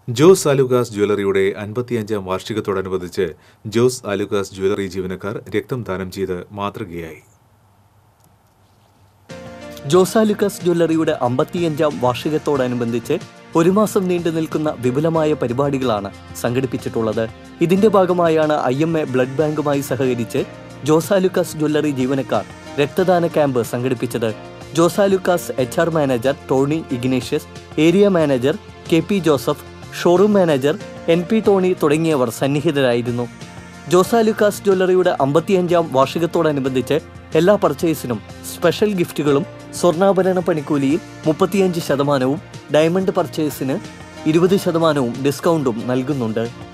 ജോസ് ആലുക്കാസ് ജ്വല്ലറിയുടെ അൻപത്തിയഞ്ചാം വാർഷികത്തോടനുബന്ധിച്ച് ജോസ് ആലുക്കാസ് ജ്വല്ലറി ജീവനക്കാർ രക്തം ദാനം ചെയ്ത് മാതൃകയായി ജോസാലുക്കാസ് ജ്വല്ലറിയുടെ അമ്പത്തിയഞ്ചാം വാർഷികത്തോടനുബന്ധിച്ച് ഒരു മാസം നീണ്ടു നിൽക്കുന്ന വിപുലമായ പരിപാടികളാണ് സംഘടിപ്പിച്ചിട്ടുള്ളത് ഇതിന്റെ ഭാഗമായാണ് ഐ എം എ ബ്ലഡ് ബാങ്കുമായി സഹകരിച്ച് ജോസാലുക്കാസ് ജ്വല്ലറി ജീവനക്കാർ രക്തദാന ക്യാമ്പ് സംഘടിപ്പിച്ചത് Josalukkas H R manager Tony Ignatius area manager K P Joseph showroom manager N P Tony തുടങ്ങിയവർ സന്നിഹിതരായിരുന്നു ജോസാലുക്കാസ് ജ്വല്ലറിയുടെ അമ്പത്തിയഞ്ചാം വാർഷികത്തോടനുബന്ധിച്ച് എല്ലാ പർച്ചേസിനും സ്പെഷ്യൽ ഗിഫ്റ്റുകളും സ്വർണ്ണാഭരണ പണിക്കൂലിയിൽ മുപ്പത്തിയഞ്ച് ശതമാനവും ഡയമണ്ട് പർച്ചേസിന് ഇരുപത് ശതമാനവും ഡിസ്കൗണ്ടും നൽകുന്നുണ്ട്